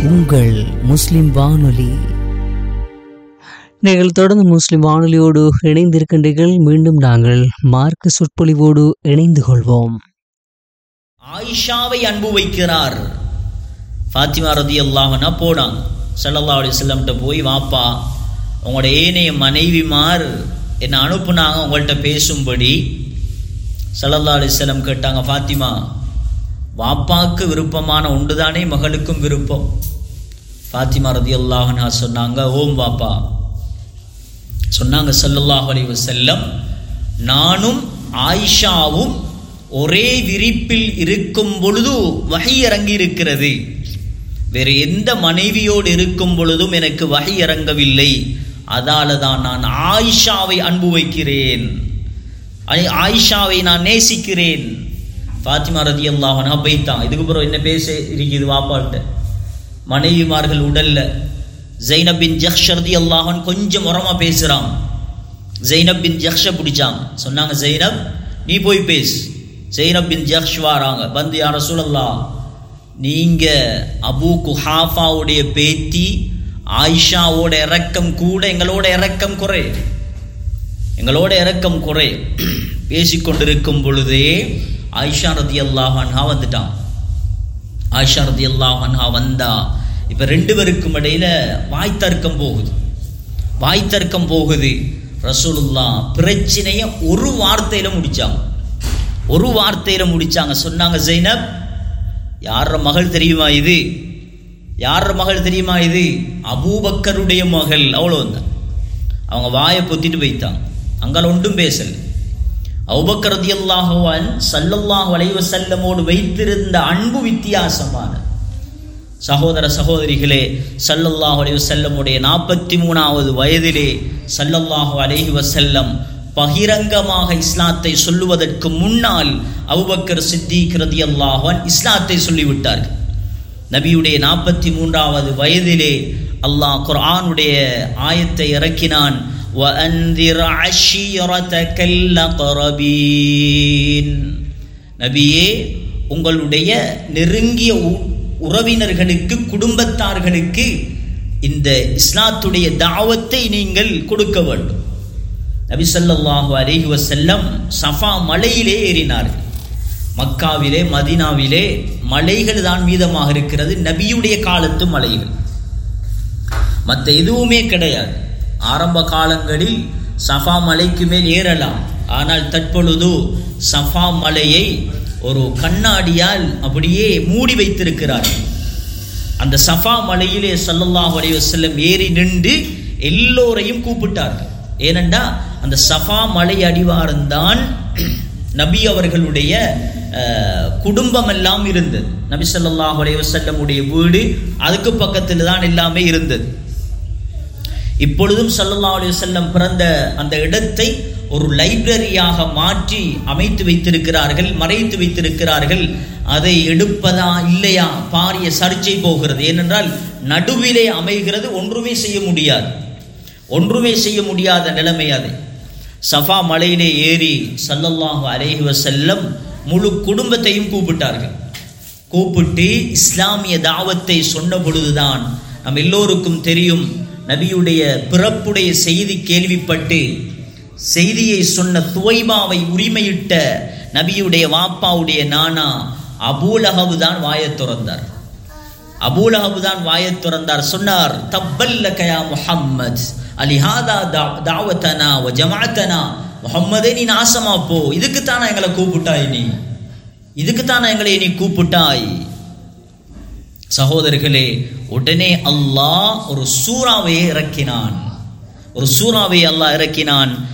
உங்கள் முஸ்லிம் வானொலி நீங்கள் தொடர்ந்து முஸ்லிம் வானொலியோடு இணைந்திருக்கின்றீர்கள் மீண்டும் நாங்கள் மார்க்க சொற்பொழிவோடு இணைந்து கொள்வோம் ஆயிஷாவை அன்பு வைக்கிறார் ஃபாத்திமா ரதி அல்லாஹனா போனாங்க சல்லல்லா அலி செல்லம்கிட்ட போய் வாப்பா உங்களோட ஏனைய மனைவிமார் என்னை அனுப்புனாங்க உங்கள்கிட்ட பேசும்படி சல்லல்லா அலி செல்லம் கேட்டாங்க ஃபாத்திமா வாப்பாவுக்கு விருப்பமான ஒன்றுதானே மகளுக்கும் விருப்பம் ஃபாத்திமா ரதி அல்லாஹனா சொன்னாங்க ஓம் வாப்பா சொன்னாங்க சல்லல்லாஹு அலைஹி வஸல்லம் நானும் ஆயிஷாவும் ஒரே விரிப்பில் இருக்கும் பொழுது வகை இறங்கி இருக்கிறது வேறு எந்த மனைவியோடு இருக்கும் பொழுதும் எனக்கு வகை இறங்கவில்லை அதால தான் நான் ஆயிஷாவை அன்பு வைக்கிறேன் ஆய்- ஆயிஷாவை நான் நேசிக்கிறேன் ஃபாத்திமா ரதி அல்லாஹனா பைத்தான் இதுக்கு பிறகு என்ன பேச இருக்குது வாப்பாட்ட மனைவிமார்கள் உடல்ல ஜைனப் பின் ஜஹ்ஷ் ரதி அல்லாஹன் கொஞ்சம் உரமா பேசுறான் ஜைனப் பின் ஜஹ்ஷ பிடிச்சாங்க சொன்னாங்க ஜைனப் நீ போய் பேசு ஜைனப் பின் ஜஹ்ஷ் வாராங்க வந்து யார சொல்லலா நீங்க அபூ குஹாஃபாவுடைய பேத்தி ஆயிஷாவோட இறக்கம் கூட எங்களோட இறக்கம் குறை எங்களோட இறக்கம் குறை பேசிக்கொண்டிருக்கும் பொழுதே ஆயிஷா ரதி அல்லாஹன்ஹா வந்துட்டான் ஆயிஷா ரதி அல்லாஹன்ஹா வந்தா இப்ப ரெண்டு பேருக்கும் இடையில வாய் தர்க்கம் போகுது வாய் தர்க்கம் போகுது ரசூலுல்லா பிரச்சனைய ஒரு வார்த்தையில முடிச்சாங்க ஒரு வார்த்தையில முடிச்சாங்க சொன்னாங்க ஜெய்னப் யார மகள் தெரியுமா இது யார மகள் தெரியுமா இது அபூபக்கருடைய மகள் அவ்வளவுதான் அவங்க வாயை பொத்திட்டு போய்த்தாங்க அங்கால ஒன்றும் பேசல அபூபக்கர் ரதியல்லாஹுவான் சல்லல்லாஹு அலைஹி வஸல்லமோடு வைத்திருந்த அன்பு வித்தியாசமான சகோதர சகோதரிகளே சல்லல்லாஹு அலைஹி வஸல்லமுடைய நாற்பத்தி மூணாவது வயதிலே சல்லல்லாஹு அலைஹி வஸல்லம் பகிரங்கமாக இஸ்லாத்தை சொல்லுவதற்கு முன்னால் அபூபக்கர் சித்திக் ரதியல்லாஹு அன்ஹு இஸ்லாத்தை சொல்லிவிட்டார்கள் நபியுடைய நாற்பத்தி மூன்றாவது வயதிலே அல்லாஹ் குர்ஆனுடைய ஆயத்தை இறக்கினான் وَأَنذِرْ عَشِيرَتَكَ الْأَقْرَبِينَ நபியே உங்களுடைய நெருங்கிய உ- உறவினர்களுக்கு குடும்பத்தார்களுக்கு இந்த இஸ்லாத்துடைய தாவத்தை நீங்கள் கொடுக்க வேண்டும் நபி ஸல்லல்லாஹு அலைஹி வஸல்லம் சஃபா மலையிலே ஏறினார்கள் மக்காவிலே மதீனாவிலே மலைகள் தான் மீதமாக இருக்கிறது நபியுடைய காலத்து மலைகள் மற்ற எதுவுமே கிடையாது ஆரம்ப காலங்களில் சஃபா மலைக்கு மேல் ஏறலாம் ஆனால் தற்பொழுது சஃபா மலையை ஒரு கண்ணாடியால் அப்படியே மூடி வைத்திருக்கிறார்கள் அந்த சஃபா மலையிலே ஸல்லல்லாஹு அலைஹி வஸல்லம் ஏறி நின்று எல்லோரையும் கூப்பிட்டார்கள் ஏனென்றா அந்த சஃபா மலை அடிவாரம்தான் நபி அவர்களுடைய அஹ், குடும்பம் எல்லாம் இருந்தது நபி ஸல்லல்லாஹு அலைஹி வஸல்லமுடைய வீடு அதுக்கு பக்கத்தில் தான் எல்லாமே இருந்தது இப்பொழுதும் ஸல்லல்லாஹு அலைஹி வஸல்லம் பிறந்த அந்த இடத்தை ஒரு லைப்ரரியாக மாற்றி அமைத்து வைத்திருக்கிறார்கள் மறைத்து வைத்திருக்கிறார்கள் அதை எடுப்பதா இல்லையா பாரிய சர்ச்சை போகிறது ஏனென்றால் நடுவிலே அமைகிறது ஒன்றுமே செய்ய முடியாது ஒன்றுமே செய்ய முடியாத நிலைமை அது சஃபா மலையிலே ஏறி ஸல்லல்லாஹு அலைஹி வஸல்லம் முழு குடும்பத்தையும் கூப்பிட்டார்கள் கூப்பிட்டு இஸ்லாமிய தாவத்தை சொன்ன பொழுதுதான் நம் எல்லோருக்கும் தெரியும் நபியுடைய பிறப்புடைய செய்தி கேள்விப்பட்டு செய்தியை சொன்ன துவைபாவை உரிமையிட்ட நபியுடைய வாப்பாவுடைய நானா அபூலஹபு தான் வாயத் திறந்தார் அபூலஹபு தான் வாயத் திறந்தார் சொன்னார் தப்பல்ல கயா முஹம்மத் அலிஹாதா தாவத்தனா வ ஜமாத்தனா முஹம்மதே நீ நாசமா போ இதுக்கு தானே எங்களை கூப்பிட்டாய் நீ இதுக்கு தானே எங்களை நீ கூப்பிட்டாய் சகோதரர்களே உடனே அல்லாஹ் ஒரு சூறாவை இறக்கினான் ஒரு சூறாவை அல்லாஹ் இறக்கினான்